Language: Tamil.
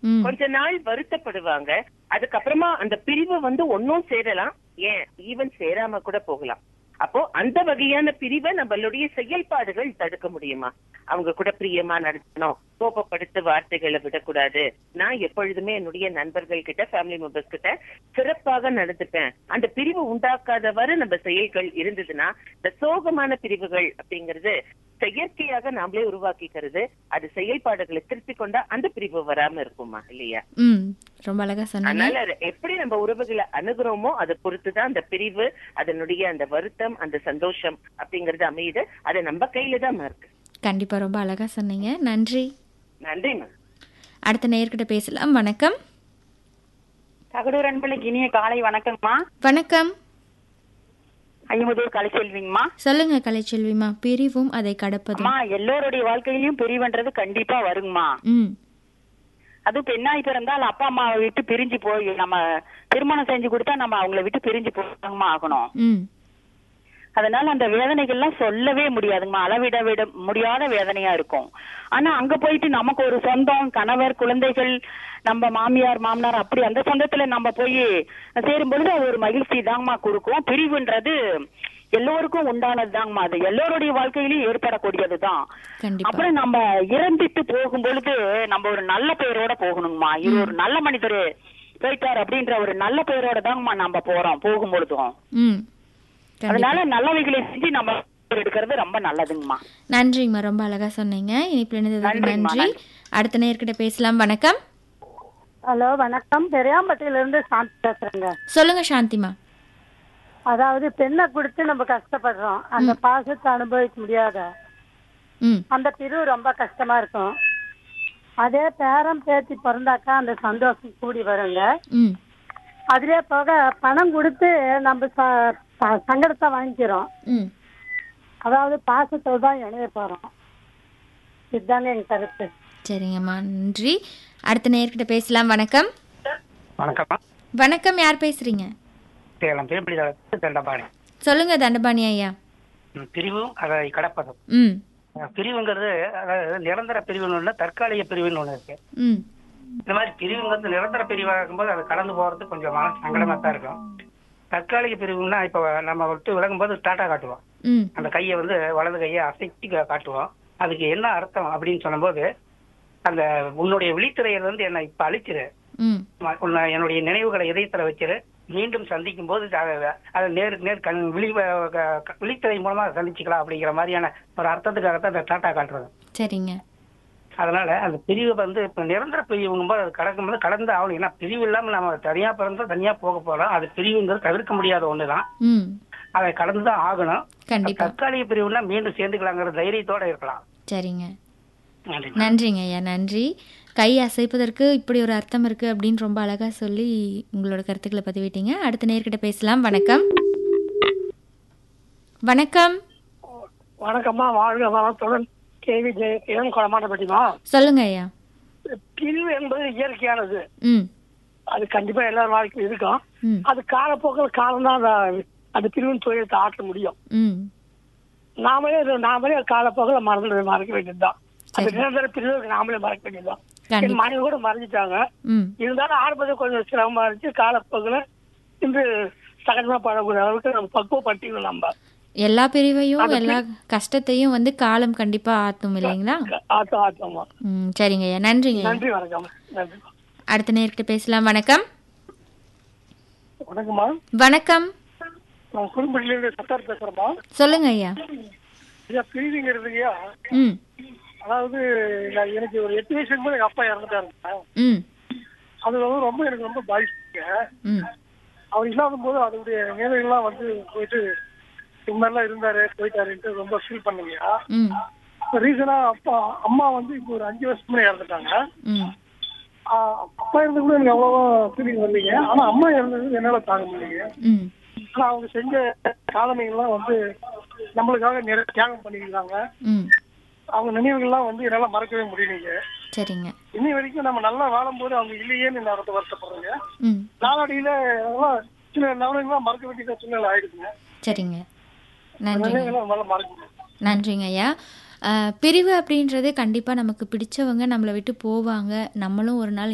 ம். கொஞ்ச நாள் வருத்தப்படுவாங்க அதுக்கப்புறமா அந்த பிரிவு வந்து ஒன்னும் சேரலாம் ஏன் ஈவன் சேராம கூட போகலாம் அப்போ அந்த வகையான பிரிவை நம்மளுடைய செயல்பாடுகள் தடுக்க முடியுமா அவங்க கூட பிரியமா நடத்தணும் கோபப்படுத்த வார்த்தைகளை விடக்கூடாது நான் எப்பொழுதுமே என்னுடைய நண்பர்கள் கிட்ட ஃபேமிலி மெம்பர்ஸ் கிட்ட சிறப்பாக நடந்துப்பேன் அந்த பிரிவு உண்டாக்காதவாறு நம்ம செயல்கள் இருந்ததுன்னா இந்த சோகமான பிரிவுகள் அப்படிங்கிறது செயற்கையாக நாமளே உருவாக்கிக்கிறது அது செயல்பாடுகளை திருப்பி கொண்டா அந்த பிரிவு வராம இருக்குமா இல்லையா ம் ரொம்ப அழகா சொன்னீங்க அதனால அது எப்படி நம்ம உறவுகளை அணுகுறோமோ அதை பொறுத்துதான் அந்த பிரிவு அதனுடைய அந்த வருத்தம் அந்த சந்தோஷம் அப்படிங்கறது அமையுது அது நம்ம கையில தான் இருக்கு கண்டிப்பா ரொம்ப அழகா சொன்னீங்க நன்றி நன்றிம்மா அடுத்த நேயர்கிட்ட பேசலாம் வணக்கம் தகடூர் அன்பளுக்கு இனிய காலை வணக்கங்கம்மா வணக்கம் ஐம்பதூர் கலைச்செல்விங்கம்மா சொல்லுங்க கலைச்செல்விமா பிரிவும் அதை கடப்பதும் அம்மா எல்லோருடைய வாழ்க்கையிலயும் பிரிவுன்றது கண்டிப்பா வருங்கம்மா ம் அதுவும் பெண்ணாய் பிறந்தால் அப்பா அம்மாவை விட்டு பிரிஞ்சு போய் நம்ம திருமணம் செஞ்சு கொடுத்தா நம்ம அவங்கள விட்டு பிரிஞ்சு போகணுமா ஆகணும் ம் அதனால அந்த வேதனைகள்லாம் சொல்லவே முடியாதுங்கம்மா அளவிட விட முடியாத வேதனையா இருக்கும் ஆனா அங்க போயிட்டு நமக்கு ஒரு சொந்தம் கணவர் குழந்தைகள் நம்ம மாமியார் மாமனார் அப்படி அந்த சொந்தத்துல நம்ம போய் சேரும் பொழுது அது ஒரு மகிழ்ச்சி தாங்கம்மா கொடுக்கும் பிரிவுன்றது எல்லோருக்கும் உண்டானது தாங்கம்மா அது எல்லோருடைய வாழ்க்கையிலயும் ஏற்படக்கூடியதுதான் கண்டிப்பா அப்புறம் நம்ம இறந்துட்டு போகும் பொழுது நம்ம ஒரு நல்ல பெயரோட போகணுங்கம்மா இது ஒரு நல்ல மனிதர் போயிட்டார் அப்படின்ற ஒரு நல்ல பெயரோட தாங்கம்மா நம்ம போறோம் போகும் பொழுதும் ம் கண்டிப்பா அதனால நல்லவைகளை செஞ்சு நம்ம எடுக்கிறது ரொம்ப நல்லதுங்கம்மா நன்றிங்கம்மா ரொம்ப அழகா சொன்னீங்க இனிப்புல இணைந்ததுக்கு நன்றிம்மா, நன்றி அடுத்த நேயர்கிட்ட பேசலாம் வணக்கம் ஹலோ வணக்கம் பெரியாம்பட்டியில இருந்து சாந்தி பேசுறேங்க சொல்லுங்க சாந்திமா அதாவது பெண்ணை கொடுத்து நம்ம கஷ்டப்படுறோம் அந்த பாசத்தை அனுபவிக்க முடியாத ம் அந்த பிரிவு ரொம்ப கஷ்டமா இருக்கும் அதே பேரம் பேத்தி பிறந்தாக்கா அந்த சந்தோஷம் கூடி வருங்க ம் அதுலயே போக பணம் கொடுத்து நம்ம ச- ச- சங்கடத்தை வாங்கிக்கிறோம் ம் அதாவது பாசத்தோட தான் இணைய போறோம் இதுதாங்க எங்க கருத்து சரிங்கம்மா நன்றி அடுத்த நேயர்கிட்ட பேசலாம் வணக்கம் வணக்கம் வணக்கம் யார் பேசுறீங்க சேலம் திருப்பதி தண்டபாணி சொல்லுங்க தண்டபாணி ஐயா ம், பிரிவும் அதை கடப்பதும் ம் அஹ், பிரிவுங்கிறது அதாவது நிரந்தர பிரிவுன்னு ஒன்று தற்காலிக பிரிவுன்னு ஒன்று இருக்கு ம் இந்த மாதிரி பிரிவுங்கிறது நிரந்தர பிரிவாக இருக்கும்போது அது கடந்து போறது கொஞ்சம் மன சங்கடமா தான் இருக்கும் தற்காலிக பிரிவுன்னா இப்போ நம்ம விட்டு விலகும்போது டாட்டா காட்டுவோம் ம் அந்த கையை வந்து வலது கையை அசைச்சி கா- காட்டுவோம் அதுக்கு என்ன அர்த்தம் அப்படின்னு சொல்லும்போது அந்த உன்னுடைய விழித்திரையில இருந்து என்னை இப்ப அழிச்சிரு ம் ம- உன்னை என்னுடைய நினைவுகளை இதயத்துல வச்சிரு மீண்டும் சந்திக்கும் போது அத- அதை நேருக்கு நேர் கண் விழி க- க- விழித்திரை மூலமா சந்திச்சுக்கலாம் அப்படிங்கிற மாதிரியான ஒரு அர்த்தத்துக்காகத்தான் அந்த டாட்டா காட்டுறது சரிங்க அதனால அந்த பிரிவு வந்து இப்ப நிரந்தர பிரிவுங்கும்போது அது கடக்கும்போது கடந்து ஆகணும் ஏன்னா பிரிவு இல்லாம நம்ம தனியா பிறந்தா தனியா போக போறோம் அது பிரிவுங்கிறது தவிர்க்க முடியாத ஒண்ணுதான் ம் அதை கடந்துதான் ஆகணும் கண்டிப்பா தற்காலிக பிரிவுனா மீண்டும் சேர்ந்துக்கலாங்கிற தைரியத்தோட இருக்கலாம் சரிங்க நன்றி நன்றிங்க ஐயா நன்றி கை அசைப்பதற்கு இப்படி ஒரு அர்த்தம் இருக்கு அப்படின்னு ரொம்ப அழகா சொல்லி உங்களோட கருத்துக்களை பதிவிட்டீங்க அடுத்த நேர்கிட்ட பேசலாம் வணக்கம் வணக்கம் வணக்கம்மா வாழ்க வளத்துடன் கேவி ஜெயகிரன் குளமாட்டப்பட்டிமா சொல்லுங்க ஐயா பிரிவு என்பது இயற்கையானது ம் அது கண்டிப்பா எல்லார் வாழ்க்கையும் இருக்கும் ம் அது காலப்போக்கில் காலம் தான் அந்த பிரிவின் தொழிலத்தை ஆற்ற முடியும் ம் நாமளே அது- நாமளே காலப்போக்கில் மறந்து மறக்க வேண்டியதுதான் அந்த சரி. நிரந்தர பிரிவு நாமளே மறக்க வேண்டியதுதான் என் கண்டிப்பா மனைவி கூட மறைஞ்சிட்டாங்க ம் இருந்தாலும் ஆரம்பத்தில் கொஞ்சம் சிரமமா இருந்துச்சு காலப்போக்கில் இன்று சகஜமா பழக்கூடிய அளவுக்கு நம்ம பக்குவப்பட்டிக்கணும் நம்ம எல்லா பிரிவையும் அது எல்லா கஷ்டத்தையும் வந்து காலம் கண்டிப்பா ஆத்தும் இல்லைங்களா ஆத்தம் ஆத்தமா ம் சரிங்க ஐயா நன்றிங்க ஐயா. நன்றி வணக்கம் நன்றி அடுத்த நேர்கிட்ட பேசலாம் வணக்கம் வணக்கம்மா வணக்கம் நான் குடும்பத்திலிருந்து சத்தார் பேசுறேம்மா சொல்லுங்க ஐயா ஐயா பிரிவுங்கிறதுங்கய்யா ம் அதாவது நான் எனக்கு ஒரு எட்டு வயசுக்கு போது எங்க அப்பா இறந்துட்டாருங்க ம் அது வந்து ரொம்ப எனக்கு ரொம்ப பாதிச்சுங்க ம் அவர் இல்லாத போது அதனுடைய நினைவுகள்லாம் வந்து போயிட்டு இந்த மாதிரிலாம் இருந்தாரு போயிட்டாருன்ட்டு ரொம்ப ஃபீல் பண்ணுங்கய்யா ம் ரீசனா அப்பா அம்மா வந்து இப்போ ஒரு அஞ்சு வருஷம் முன்னாடி இறந்துட்டாங்க ம் ஆஹ் அப்பா இறந்து கூட எனக்கு அவ்வளவா ஃபீலிங் வரலீங்க ஆனா அம்மா இறந்தது என்னால தாங்க முடியலைங்க ம் ஆனா அவங்க செஞ்ச சாதனைகள்லாம் வந்து நம்மளுக்காக நிறைய தியாகம் பண்ணிக்கிறாங்க ம் அவங்க நினைவுகள்லாம் வந்து என்னால மறக்கவே முடியலைங்க சரிங்க இன்னி வரைக்கும் நம்ம நல்லா வாழும்போது அவங்க இல்லையேன்னு நான் ரொம்ப வருத்தப்படுறேங்க ம் நாளடியில அதெல்லாம் சில நவனங்கள்லாம் மறக்க வேண்டிய சூழ்நிலை ஆயிடுச்சுங்க சரிங்க நன்றிங்க நினைவுகள்லாம் நம்மளால மறக்க முடியாது நன்றிங்க ஐயா அஹ், பிரிவு அப்படின்றது கண்டிப்பாக நமக்கு பிடிச்சவங்க நம்மளை விட்டு போவாங்க நம்மளும் ஒரு நாள்